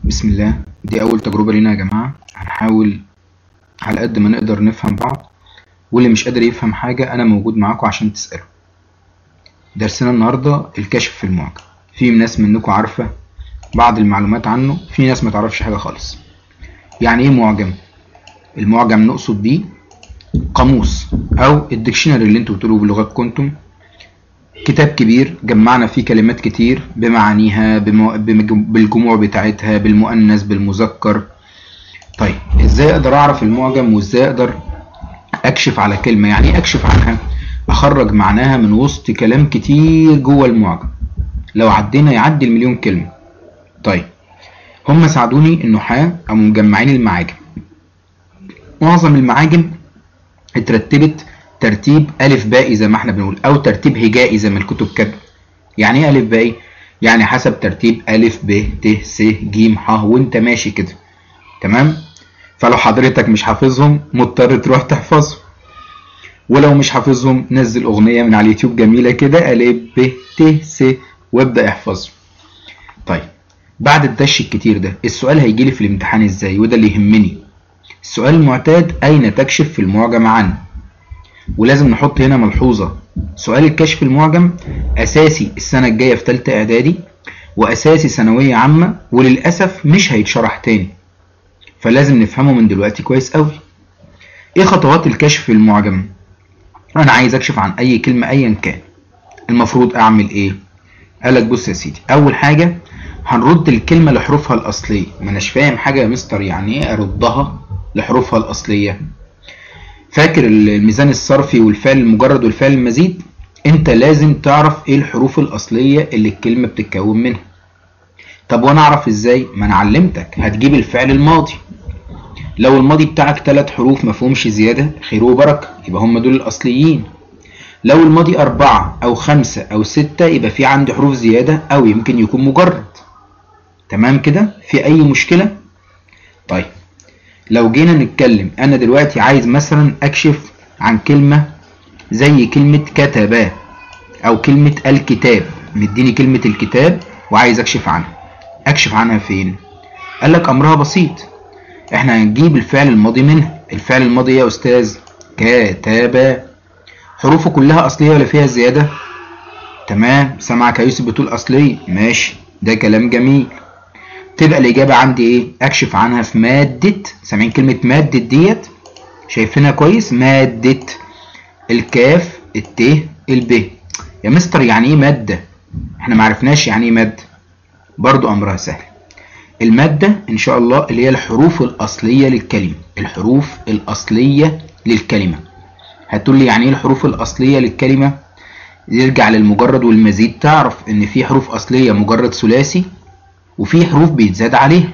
بسم الله دي أول تجربة لينا يا جماعة هنحاول على قد ما نقدر نفهم بعض واللي مش قادر يفهم حاجة أنا موجود معاكم عشان تسأله درسنا النهاردة الكشف في المعجم في ناس منكم عارفة بعض المعلومات عنه في ناس ما تعرفش حاجة خالص يعني ايه معجم المعجم نقصد بيه قاموس او الديكشنري اللي انتوا بتقولوه بلغتكم انتم كتاب كبير جمعنا فيه كلمات كتير بمعانيها بمو... بمج- بالجموع بتاعتها بالمؤنث بالمذكر طيب ازاي اقدر اعرف المعجم وازاي اقدر اكشف على كلمة يعني ايه اكشف عنها اخرج معناها من وسط كلام كتير جوه المعجم لو عدينا يعدي المليون كلمة طيب هم ساعدوني النحاة او مجمعين المعاجم معظم المعاجم اترتبت ترتيب ألف بائي زي ما احنا بنقول أو ترتيب هجائي زي ما الكتب كاتبة يعني إيه ألف بائي؟ يعني حسب ترتيب ألف ب ت س ج ح وأنت ماشي كده تمام؟ فلو حضرتك مش حافظهم مضطر تروح تحفظهم ولو مش حافظهم نزل أغنية من على اليوتيوب جميلة كده ألف ب ت س وابدأ احفظهم طيب بعد الدش الكتير ده السؤال هيجيلي في الامتحان ازاي وده اللي يهمني السؤال المعتاد أين تكشف في المعجم عن ولازم نحط هنا ملحوظة سؤال الكشف المعجم أساسي السنة الجاية في تالتة إعدادي وأساسي ثانوية عامة وللأسف مش هيتشرح تاني فلازم نفهمه من دلوقتي كويس أوي إيه خطوات الكشف في المعجم؟ أنا عايز أكشف عن أي كلمة أيا كان المفروض أعمل إيه؟ قالك بص يا سيدي أول حاجة هنرد الكلمة لحروفها الأصلية ما أناش فاهم حاجة يا مستر يعني إيه أردها لحروفها الأصلية فاكر الميزان الصرفي والفعل المجرد والفعل المزيد انت لازم تعرف ايه الحروف الاصليه اللي الكلمه بتتكون منها طب وانا اعرف ازاي ما انا علمتك هتجيب الفعل الماضي لو الماضي بتاعك ثلاث حروف مفهومش زياده خير وبركه يبقى هم دول الاصليين لو الماضي أربعة أو خمسة أو ستة يبقى في عندي حروف زيادة أو يمكن يكون مجرد تمام كده في أي مشكلة طيب لو جينا نتكلم انا دلوقتي عايز مثلا اكشف عن كلمة زي كلمة كتب او كلمة الكتاب مديني كلمة الكتاب وعايز اكشف عنها اكشف عنها فين قال لك امرها بسيط احنا هنجيب الفعل الماضي منها الفعل الماضي يا استاذ كتب حروفه كلها اصلية ولا فيها زيادة تمام سامعك يا يوسف بتقول اصلية ماشي ده كلام جميل تبقى الإجابة عندي إيه؟ أكشف عنها في مادة سامعين كلمة مادة ديت؟ شايفينها كويس؟ مادة الكاف الت الب يا مستر يعني إيه مادة؟ إحنا معرفناش يعني إيه مادة برضو أمرها سهل المادة إن شاء الله اللي هي الحروف الأصلية للكلمة الحروف الأصلية للكلمة هتقول لي يعني إيه الحروف الأصلية للكلمة؟ يرجع للمجرد والمزيد تعرف إن في حروف أصلية مجرد ثلاثي وفي حروف بيتزاد عليها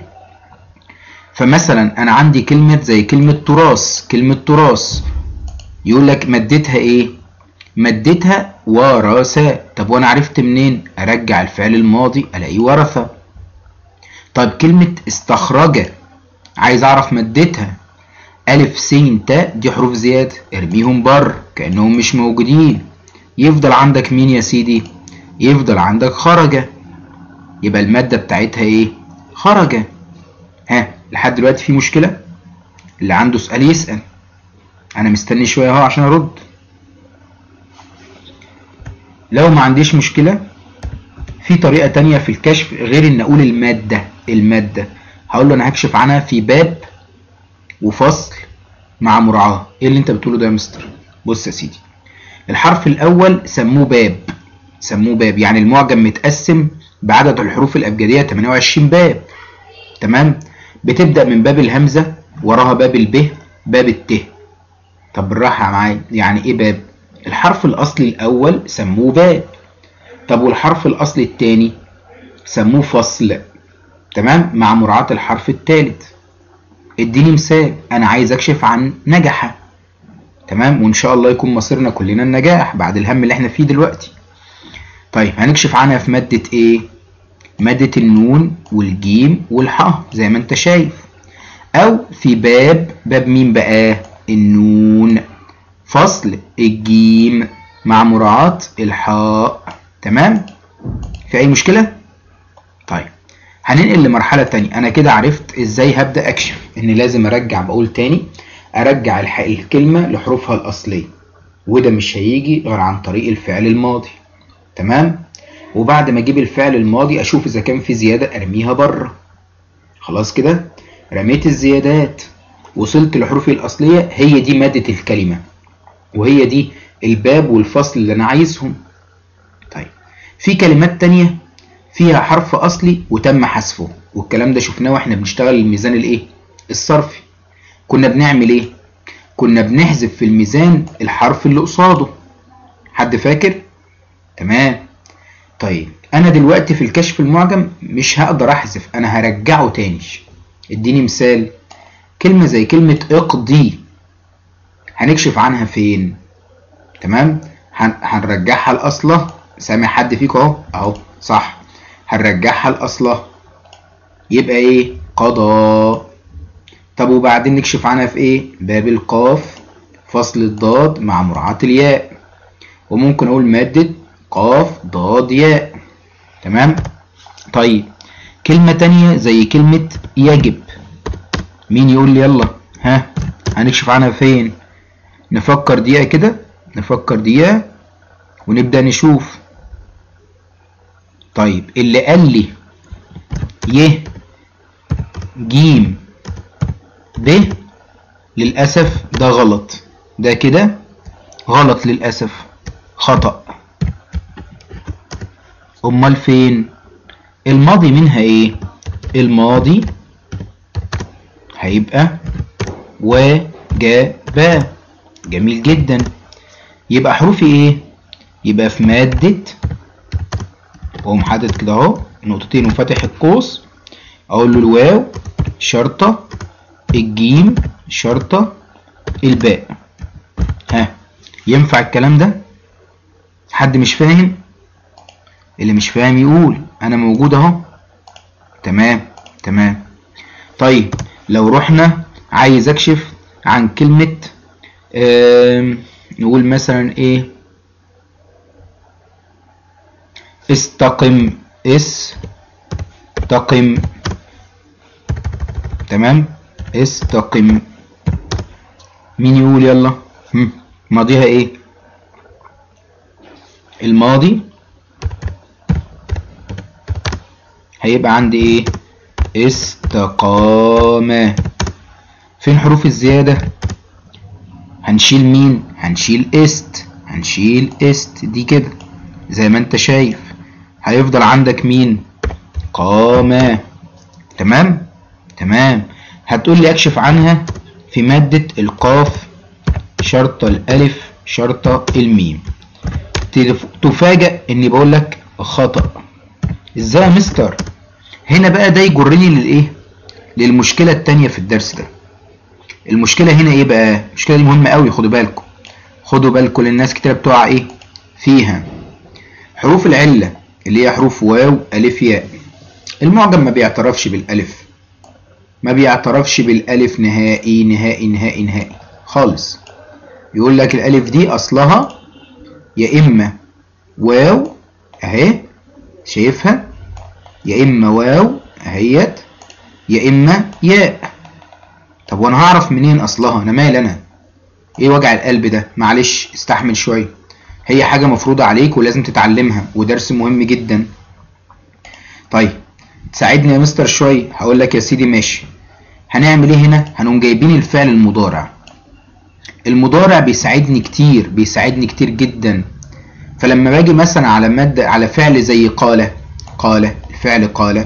فمثلا انا عندي كلمة زي كلمة تراث كلمة تراث يقول لك مدتها ايه مدتها ورثة طب وانا عرفت منين ارجع الفعل الماضي الاقيه ورثة طب كلمة استخرج عايز اعرف مدتها الف س تاء دي حروف زيادة ارميهم بر كأنهم مش موجودين يفضل عندك مين يا سيدي يفضل عندك خرج يبقى المادة بتاعتها ايه خرج ها لحد دلوقتي في مشكلة اللي عنده سؤال يسأل انا مستني شوية اهو عشان ارد لو ما عنديش مشكلة في طريقة تانية في الكشف غير ان اقول المادة المادة هقول له انا هكشف عنها في باب وفصل مع مراعاة ايه اللي انت بتقوله ده يا مستر بص يا سيدي الحرف الاول سموه باب سموه باب يعني المعجم متقسم بعدد الحروف الأبجدية 28 باب تمام بتبدأ من باب الهمزة وراها باب الب باب الت طب بالراحة معايا يعني ايه باب الحرف الأصلي الأول سموه باب طب والحرف الأصلي التاني سموه فصل تمام مع مراعاة الحرف التالت اديني مثال انا عايز اكشف عن نجح تمام وان شاء الله يكون مصيرنا كلنا النجاح بعد الهم اللي احنا فيه دلوقتي طيب هنكشف عنها في مادة ايه مادة النون والجيم والحاء زي ما انت شايف او في باب باب مين بقى النون فصل الجيم مع مراعاة الحاء تمام في اي مشكلة طيب هننقل لمرحلة تانية انا كده عرفت ازاي هبدأ اكشف ان لازم ارجع بقول تاني ارجع الح- الكلمة لحروفها الاصلية وده مش هيجي غير عن طريق الفعل الماضي تمام وبعد ما اجيب الفعل الماضي اشوف اذا كان في زيادة ارميها بره خلاص كده رميت الزيادات وصلت لحروفي الاصلية هي دي مادة الكلمة وهي دي الباب والفصل اللي انا عايزهم طيب في كلمات تانية فيها حرف اصلي وتم حذفه والكلام ده شفناه واحنا بنشتغل الميزان الايه الصرفي كنا بنعمل ايه كنا بنحذف في الميزان الحرف اللي قصاده حد فاكر تمام طيب انا دلوقتي في الكشف المعجم مش هقدر احذف انا هرجعه تاني اديني مثال كلمة زي كلمة اقضي هنكشف عنها فين تمام هن... هنرجعها لاصلها سامع حد فيكم اهو اهو صح هنرجعها لاصلها يبقى ايه قضى طب وبعدين نكشف عنها في ايه باب القاف فصل الضاد مع مراعاة الياء وممكن اقول مادة قاف ضاد ياء تمام طيب كلمة تانية زي كلمة يجب مين يقول لي يلا ها هنكشف عنها فين نفكر دقيقة كده نفكر دقيقة ونبدأ نشوف طيب اللي قال لي ي جيم ب للأسف ده غلط ده كده غلط للأسف خطأ أمال فين الماضي منها إيه الماضي هيبقى وجب جميل جدا يبقى حروفي ايه يبقى في مادة واقوم حاطط كده اهو نقطتين وفاتح القوس اقول له الواو شرطة الجيم شرطة الباء ها ينفع الكلام ده حد مش فاهم اللي مش فاهم يقول انا موجود اهو تمام تمام طيب لو رحنا عايز اكشف عن كلمة آم، نقول مثلا ايه استقم استقم تمام استقم مين يقول يلا هم، ماضيها ايه الماضي هيبقى عندي ايه استقام فين حروف الزيادة هنشيل مين هنشيل است هنشيل است دي كده زي ما انت شايف هيفضل عندك مين قام تمام تمام هتقول لي اكشف عنها في مادة القاف شرطة الالف شرطة الميم تف- تفاجأ اني بقول لك خطأ ازاي يا مستر هنا بقى ده يجرني للايه للمشكلة التانية في الدرس ده المشكلة هنا ايه بقى المشكلة دي مهمة قوي خدوا بالكم خدوا بالكم للناس كتير بتقع ايه فيها حروف العلة اللي هي حروف واو ألف ياء المعجم ما بيعترفش بالألف ما بيعترفش بالألف نهائي نهائي نهائي نهائي خالص يقول لك الألف دي أصلها يا إما واو أهي شايفها يا إما واو أهيت يا إما ياء طب وأنا هعرف منين أصلها أنا مال أنا إيه وجع القلب ده معلش استحمل شوية هي حاجة مفروضة عليك ولازم تتعلمها ودرس مهم جدا طيب تساعدني يا مستر شوية هقول لك يا سيدي ماشي هنعمل ايه هنا هنقوم جايبين الفعل المضارع المضارع بيساعدني كتير بيساعدني كتير جدا فلما باجي مثلا على مادة على فعل زي قال قال الفعل قال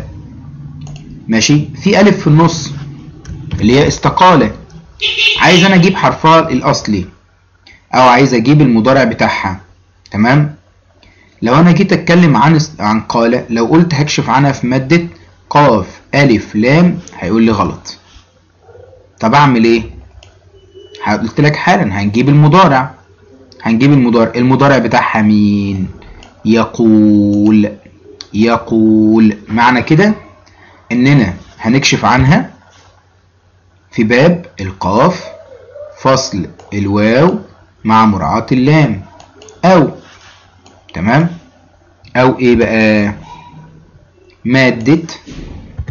ماشي في ألف في النص اللي هي استقال عايز انا اجيب حرفها الاصلي او عايز اجيب المضارع بتاعها تمام لو انا جيت اتكلم عن عن قال لو قلت هكشف عنها في مادة قاف الف لام هيقول لي غلط طب اعمل ايه قلت لك حالا هنجيب المضارع هنجيب المضارع المضارع بتاعها مين يقول يقول معنى كده اننا هنكشف عنها في باب القاف فصل الواو مع مراعاة اللام او تمام او ايه بقى مادة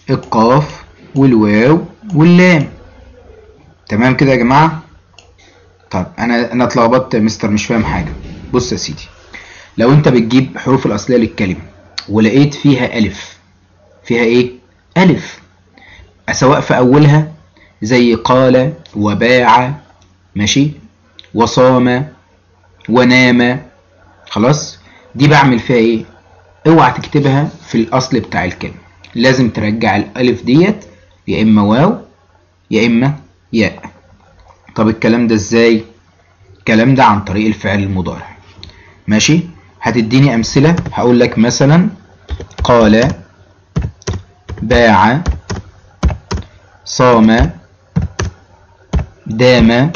القاف والواو واللام تمام كده يا جماعة طب انا انا اتلخبطت يا مستر مش فاهم حاجة بص يا سيدي لو انت بتجيب حروف الاصلية للكلمة ولقيت فيها الف فيها ايه الف سواء في اولها زي قال وباع ماشي وصام ونام خلاص دي بعمل فيها ايه اوعى تكتبها في الاصل بتاع الكلمة لازم ترجع الالف ديت يا اما واو يا اما ياء طب الكلام ده ازاي الكلام ده عن طريق الفعل المضارع ماشي هتديني امثله هقول لك مثلا قال باع صام دام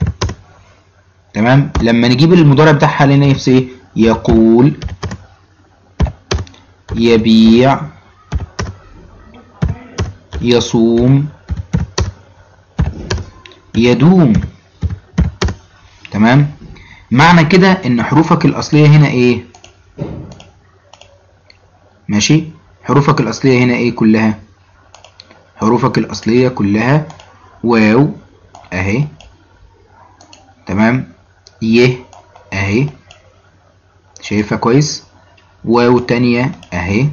تمام لما نجيب المضارع بتاعها لنا نفس ايه يقول يبيع يصوم يدوم تمام معنى كده ان حروفك الاصليه هنا ايه ماشي حروفك الاصليه هنا ايه كلها حروفك الاصليه كلها واو اهي تمام ي اهي شايفها كويس واو تانية اهي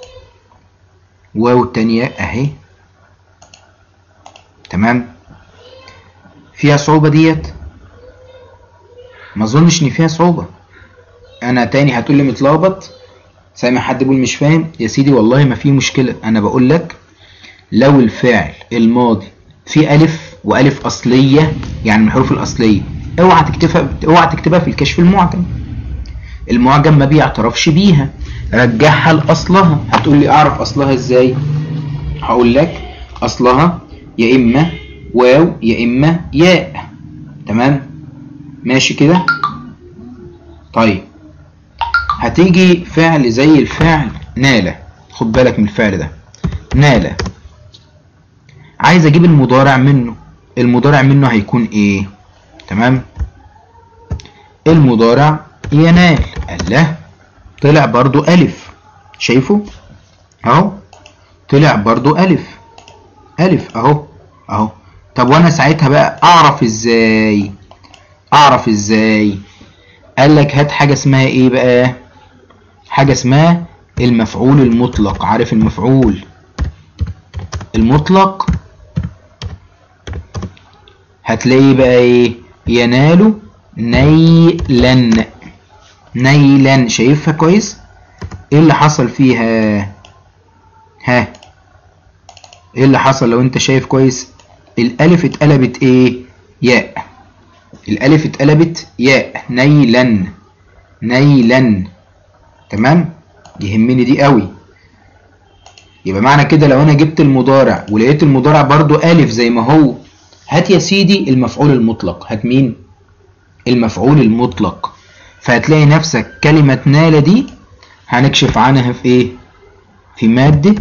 واو تانية اهي تمام فيها صعوبة ديت ما اظنش ان فيها صعوبة انا تاني هتقول لي متلخبط سامع حد بيقول مش فاهم يا سيدي والله ما في مشكلة انا بقول لك لو الفعل الماضي فيه الف والف اصلية يعني من الحروف الاصلية اوعى تكتبها اوعى تكتبها في الكشف المعجم المعجم ما بيعترفش بيها رجعها لاصلها هتقول لي اعرف اصلها ازاي هقول لك اصلها يا اما واو يا اما ياء تمام ماشي كده طيب هتيجي فعل زي الفعل نالة خد بالك من الفعل ده نالة عايز اجيب المضارع منه المضارع منه هيكون ايه تمام المضارع ينال الله طلع برضو ألف شايفه اهو طلع برضو ألف ألف اهو اهو طب وانا ساعتها بقى اعرف ازاي اعرف ازاي قال لك هات حاجة اسمها ايه بقى حاجة اسمها المفعول المطلق عارف المفعول المطلق هتلاقيه بقى ايه ينال نيلا نيلا شايفها كويس ايه اللي حصل فيها ها ايه اللي حصل لو انت شايف كويس الالف اتقلبت ايه ياء الالف اتقلبت ياء نيلا نيلا تمام يهمني دي قوي يبقى معنى كده لو انا جبت المضارع ولقيت المضارع برضو الف زي ما هو هات يا سيدي المفعول المطلق هات مين المفعول المطلق فهتلاقي نفسك كلمة نال دي هنكشف عنها في ايه في مادة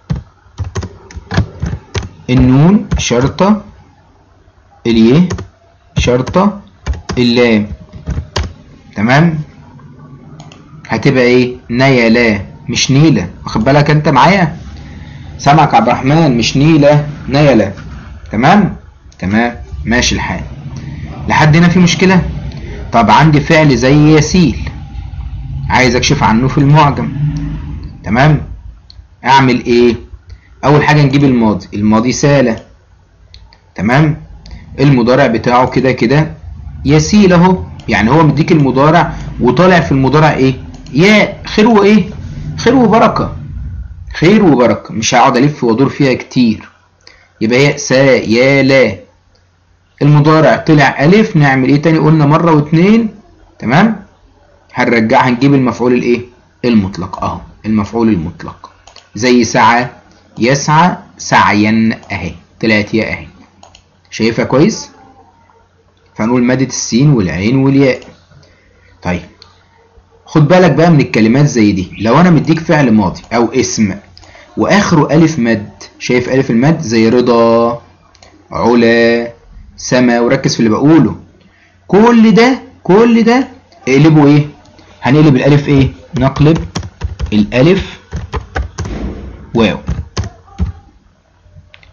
النون شرطة اليه شرطة اللام تمام هتبقى ايه نيلا مش نيلة واخد بالك انت معايا سامعك عبد الرحمن مش نيلة نيلة تمام تمام ماشي الحال لحد هنا في مشكلة طب عندي فعل زي يسيل عايز اكشف عنه في المعجم تمام اعمل ايه اول حاجة نجيب الماضي الماضي سالة تمام المضارع بتاعه كده كده يسيل اهو يعني هو مديك المضارع وطالع في المضارع ايه يا خير وايه خير وبركة خير وبركة مش هقعد الف وادور فيها كتير يبقى هي سا يا لا المضارع طلع الف نعمل ايه تاني قلنا مرة واتنين تمام هنرجع هنجيب المفعول الايه المطلق اهو المفعول المطلق زي سعى يسعى سعيا اهي طلعت يا اهي شايفها كويس فنقول مادة السين والعين والياء طيب خد بالك بقى من الكلمات زي دي لو انا مديك فعل ماضي او اسم واخره الف مد شايف الف المد زي رضا علا سما وركز في اللي بقوله كل ده كل ده اقلبه ايه هنقلب الالف ايه نقلب الالف واو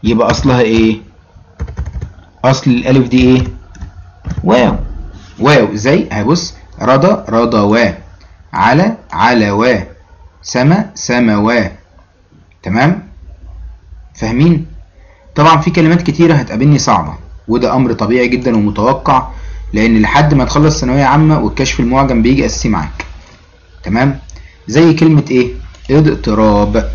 يبقى اصلها ايه اصل الالف دي ايه واو واو زي هبص رضى رضوا على علوا سما سموا تمام فاهمين طبعا في كلمات كتيرة هتقابلني صعبة وده امر طبيعي جدا ومتوقع لان لحد ما تخلص ثانوية عامة والكشف المعجم بيجي اساسي معاك تمام زي كلمة ايه اضطراب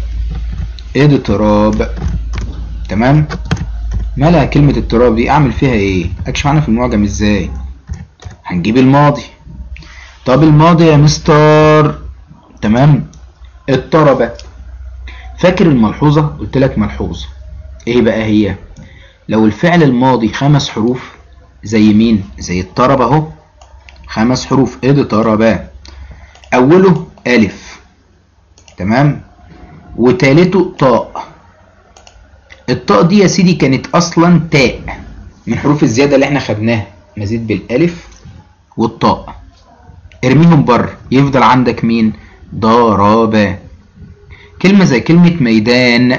اضطراب تمام مالها كلمة اضطراب دي اعمل فيها ايه اكشف عنها في المعجم ازاي هنجيب الماضي طب الماضي يا مستر تمام اضطرب فاكر الملحوظة قلت لك ملحوظة ايه بقى هي لو الفعل الماضي خمس حروف زي مين زي اضطرب اهو خمس حروف اضطربا اوله الف تمام وتالته طاء الطاء دي يا سيدي كانت اصلا تاء من حروف الزيادة اللي احنا خدناها مزيد بالالف والطاء ارميهم بره يفضل عندك مين ضربا كلمة زي كلمة ميدان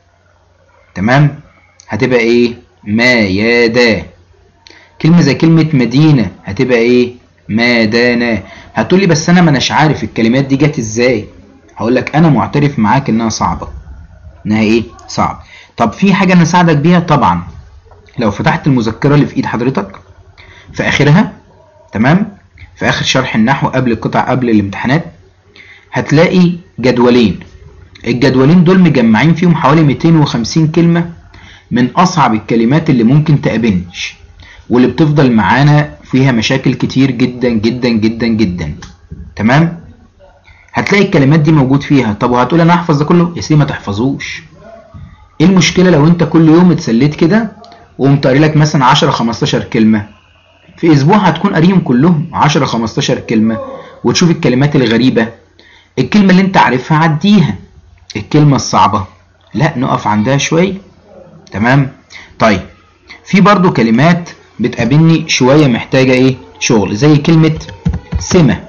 تمام هتبقى ايه ميادا كلمة زي كلمة مدينة هتبقى ايه مادانا هتقولي بس انا ما اناش عارف الكلمات دي جت ازاي هقول لك انا معترف معاك انها صعبة انها ايه صعب طب في حاجة انا اساعدك بيها طبعا لو فتحت المذكرة اللي في ايد حضرتك في اخرها تمام في اخر شرح النحو قبل القطع قبل الامتحانات هتلاقي جدولين الجدولين دول مجمعين فيهم حوالي 250 كلمة من أصعب الكلمات اللي ممكن تقابلنش واللي بتفضل معانا فيها مشاكل كتير جدا جدا جدا جدا تمام هتلاقي الكلمات دي موجود فيها طب وهتقول انا احفظ ده كله يا سيدي ما تحفظوش ايه المشكله لو انت كل يوم اتسليت كده وقمت قاري لك مثلا 10 15 كلمه في اسبوع هتكون قاريهم كلهم 10 15 كلمه وتشوف الكلمات الغريبه الكلمه اللي انت عارفها عديها الكلمه الصعبه لا نقف عندها شويه تمام طيب في برضو كلمات بتقابلني شويه محتاجه ايه شغل زي كلمه سمه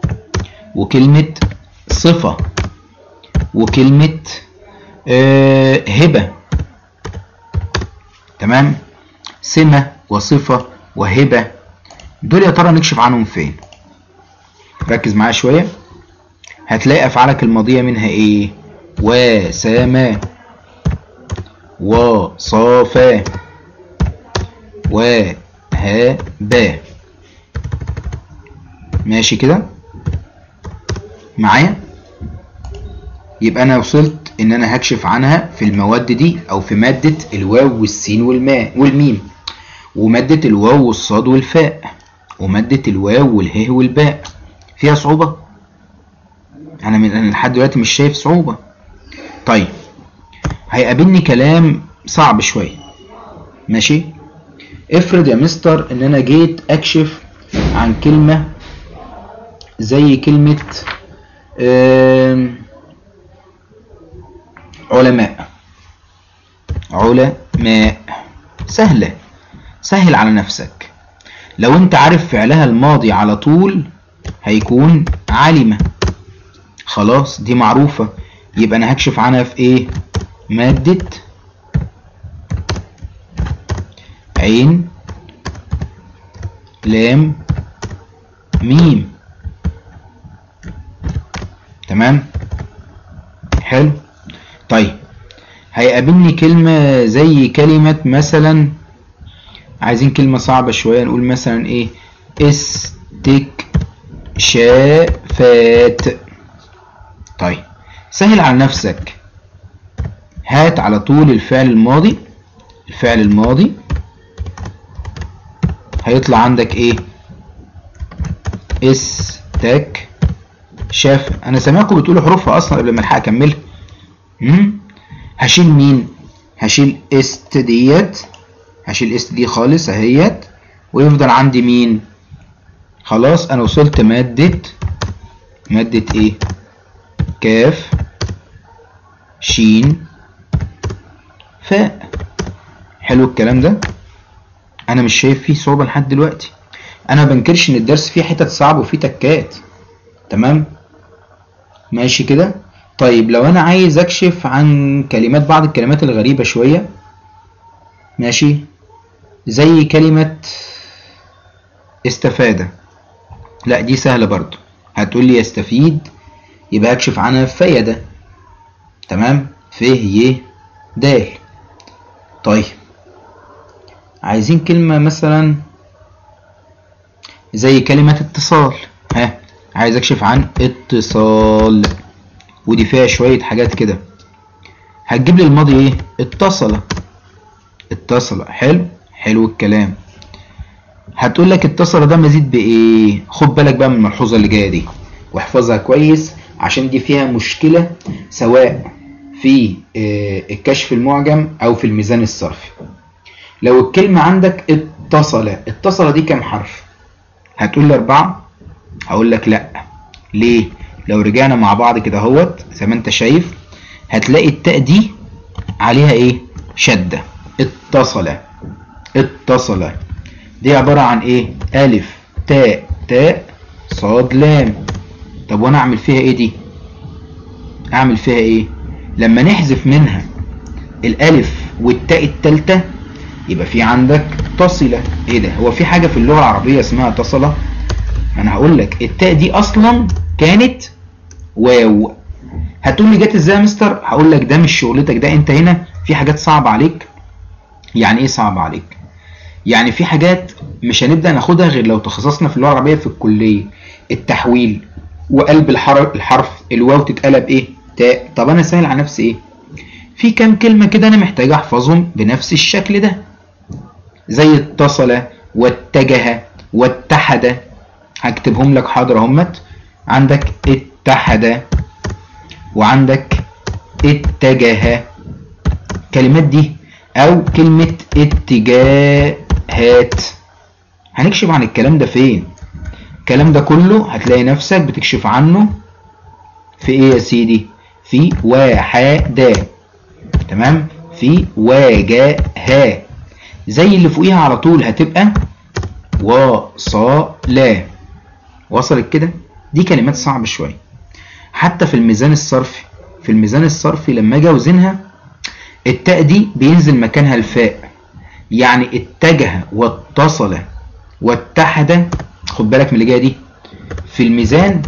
وكلمه صفه وكلمه آه هبه تمام سمه وصفه وهبه دول يا ترى نكشف عنهم فين ركز معايا شويه هتلاقي افعالك الماضيه منها ايه وسما وصافا وهابا ماشي كده معايا يبقى انا وصلت ان انا هكشف عنها في المواد دي او في مادة الواو والسين والماء والميم ومادة الواو والصاد والفاء ومادة الواو والهه والباء فيها صعوبة انا من انا لحد دلوقتي مش شايف صعوبة طيب هيقابلني كلام صعب شوية ماشي افرض يا مستر ان انا جيت اكشف عن كلمة زي كلمة علماء علماء سهلة سهل على نفسك لو انت عارف فعلها الماضي على طول هيكون علمة خلاص دي معروفة يبقى انا هكشف عنها في ايه مادة عين لام ميم تمام حلو طيب هيقابلني كلمة زي كلمة مثلا عايزين كلمة صعبة شوية نقول مثلا ايه استكشافات طيب سهل على نفسك هات على طول الفعل الماضي الفعل الماضي هيطلع عندك ايه استك شاف انا سامعكم بتقولوا حروفها اصلا قبل ما الحق اكملها امم هشيل مين هشيل است ديت هشيل است دي خالص اهيت ويفضل عندي مين خلاص انا وصلت مادة مادة ايه كاف شين فاء حلو الكلام ده انا مش شايف فيه صعوبة لحد دلوقتي انا بنكرش ان الدرس فيه حتت صعبة وفيه تكات تمام ماشي كده طيب لو انا عايز اكشف عن كلمات بعض الكلمات الغريبة شوية ماشي زي كلمة استفادة لا دي سهلة برضو هتقول لي يستفيد يبقى اكشف عنها فيدة تمام ف ي د طيب عايزين كلمة مثلا زي كلمة اتصال ها عايز اكشف عن اتصال ودي فيها شوية حاجات كده هتجيب لي الماضي ايه اتصل اتصل حلو حلو الكلام هتقول لك اتصل ده مزيد بايه خد بالك بقى من الملحوظه اللي جايه دي واحفظها كويس عشان دي فيها مشكله سواء في آه، الكشف المعجم او في الميزان الصرفي لو الكلمه عندك اتصل اتصل دي كام حرف هتقول لي اربعه هقول لك لا ليه لو رجعنا مع بعض كده اهوت زي ما انت شايف هتلاقي التاء دي عليها ايه شده اتصل اتصل دي عبارة عن ايه الف تاء تاء صاد لام طب وانا اعمل فيها ايه دي اعمل فيها ايه لما نحذف منها الالف والتاء التالتة يبقى في عندك تصلة ايه ده هو في حاجة في اللغة العربية اسمها تصلة انا هقول لك التاء دي اصلا كانت واو هتقول لي جت ازاي يا مستر هقول لك ده مش شغلتك ده انت هنا في حاجات صعبة عليك يعني ايه صعب عليك يعني في حاجات مش هنبدا ناخدها غير لو تخصصنا في اللغه العربيه في الكليه التحويل وقلب الحرف الحرف الواو تتقلب ايه تاء طب انا سهل على نفسي ايه في كام كلمه كده انا محتاج احفظهم بنفس الشكل ده زي اتصل واتجه واتحد هكتبهم لك حاضر اهمت عندك اتحد وعندك اتجه الكلمات دي او كلمة اتجاهات هنكشف عن الكلام ده فين الكلام ده كله هتلاقي نفسك بتكشف عنه في ايه يا سيدي في واحدة تمام في واجهة زي اللي فوقيها على طول هتبقى وصلا وصلت كده دي كلمات صعبة شوية حتى في الميزان الصرفي في الميزان الصرفي لما اجي اوزنها التاء دي بينزل مكانها الفاء يعني اتجه واتصل واتحد خد بالك من اللي جايه دي في الميزان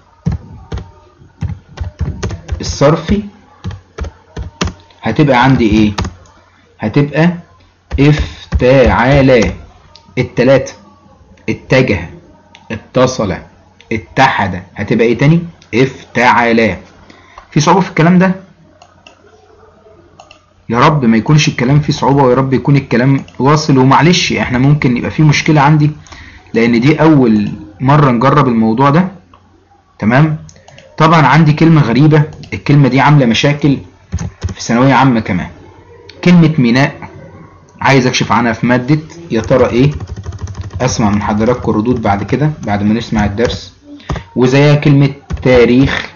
الصرفي هتبقى عندي ايه هتبقى افتعالا التلاتة اتجه اتصل اتحد هتبقى ايه تاني افتعالا في صعوبة في الكلام ده يا رب ما يكونش الكلام فيه صعوبة ويا رب يكون الكلام واصل ومعلش احنا ممكن يبقى فيه مشكلة عندي لان دي اول مرة نجرب الموضوع ده تمام طبعا عندي كلمة غريبة الكلمة دي عاملة مشاكل في ثانوية عامة كمان كلمة ميناء عايز اكشف عنها في مادة يا ترى ايه اسمع من حضراتكم الردود بعد كده بعد ما نسمع الدرس وزيها كلمة تاريخ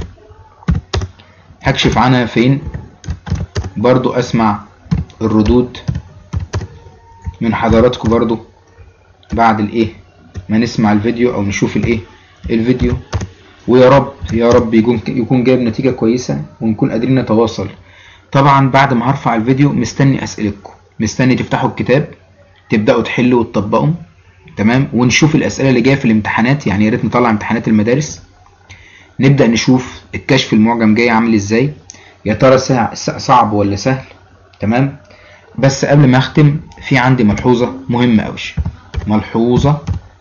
هكشف عنها فين برضو اسمع الردود من حضراتكم برضو بعد الايه ما نسمع الفيديو او نشوف الايه الفيديو ويا رب يا رب يكون يكون جايب نتيجة كويسة ونكون قادرين نتواصل طبعا بعد ما هرفع الفيديو مستني اسئلتكم مستني تفتحوا الكتاب تبداوا تحلوا وتطبقوا تمام ونشوف الاسئله اللي جايه في الامتحانات يعني يا ريت نطلع امتحانات المدارس نبدا نشوف الكشف المعجم جاي عامل ازاي يا ترى صعب ولا سهل تمام بس قبل ما اختم في عندي ملحوظه مهمه قوي ملحوظه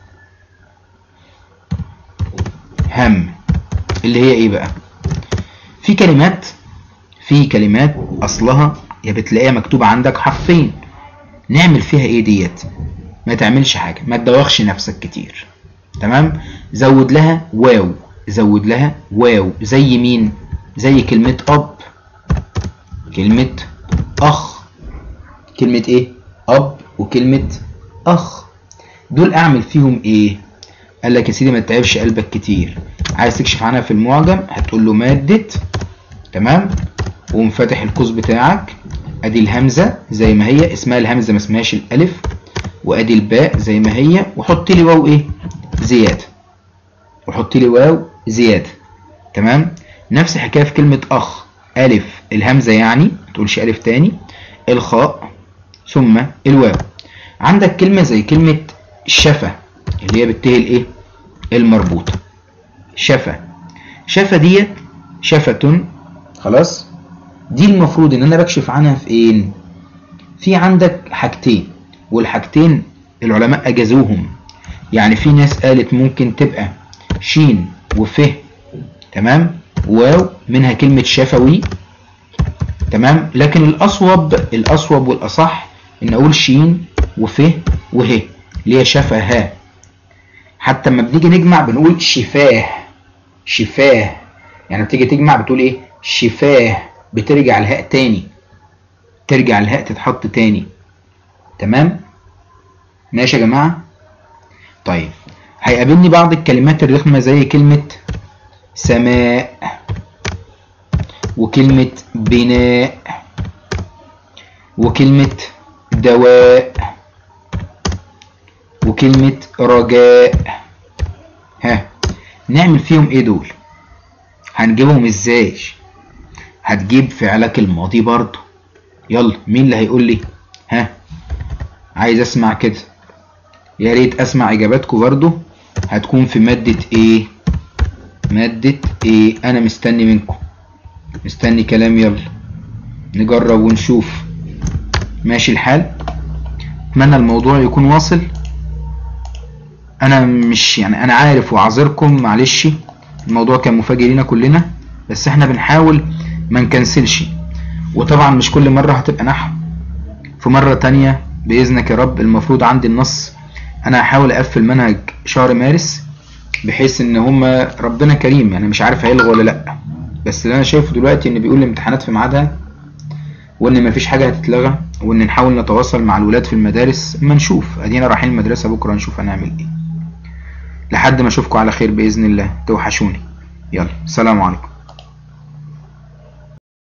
هم اللي هي ايه بقى في كلمات في كلمات اصلها يا بتلاقيها مكتوبه عندك حرفين نعمل فيها ايه ديت ما تعملش حاجه ما تدوخش نفسك كتير تمام زود لها واو زود لها واو زي مين زي كلمه اب كلمه اخ كلمه ايه اب وكلمه اخ دول اعمل فيهم ايه قال لك يا سيدي ما تتعبش قلبك كتير عايز تكشف عنها في المعجم هتقول له ماده تمام وقوم فاتح القوس بتاعك ادي الهمزه زي ما هي اسمها الهمزه ما اسمهاش الالف وادي الباء زي ما هي وحط لي واو ايه زياده وحط لي واو زياده تمام نفس الحكايه في كلمه اخ الف الهمزه يعني ما تقولش الف تاني الخاء ثم الواو عندك كلمة زي كلمة شفا اللي هي بالته الايه المربوطة شفا شفا ديت شفة خلاص دي المفروض ان انا بكشف عنها في ايه في عندك حاجتين والحاجتين العلماء اجازوهم يعني في ناس قالت ممكن تبقى شين وف تمام واو منها كلمة شفوي تمام لكن الأصوب الأصوب والأصح إن أقول شين وف وه اللي هي شفه حتى لما بنيجي نجمع بنقول شفاه شفاه يعني بتيجي تجمع بتقول إيه شفاه بترجع الهاء تاني ترجع الهاء تتحط تاني تمام ماشي يا جماعة طيب هيقابلني بعض الكلمات الرخمة زي كلمة سماء وكلمة بناء وكلمة دواء وكلمة رجاء ها نعمل فيهم ايه دول هنجيبهم ازاي هتجيب فعلك الماضي برضو يلا مين اللي هيقول لي ها عايز اسمع كده يا ريت اسمع اجاباتكم برضو هتكون في مادة ايه مادة ايه انا مستني منكم مستني كلام يلا نجرب ونشوف ماشي الحال اتمنى الموضوع يكون واصل انا مش يعني انا عارف واعذركم معلش الموضوع كان مفاجئ لينا كلنا بس احنا بنحاول ما نكنسلش وطبعا مش كل مرة هتبقى نحو في مرة تانية بإذنك يا رب المفروض عندي النص انا هحاول اقفل منهج شهر مارس بحيث ان هما ربنا كريم يعني مش عارف هيلغوا ولا لا بس اللي انا شايفه دلوقتي ان بيقول الامتحانات في ميعادها وان مفيش حاجه هتتلغى وان نحاول نتواصل مع الولاد في المدارس اما نشوف ادينا رايحين المدرسه بكره نشوف هنعمل ايه لحد ما اشوفكم على خير باذن الله توحشوني يلا سلام عليكم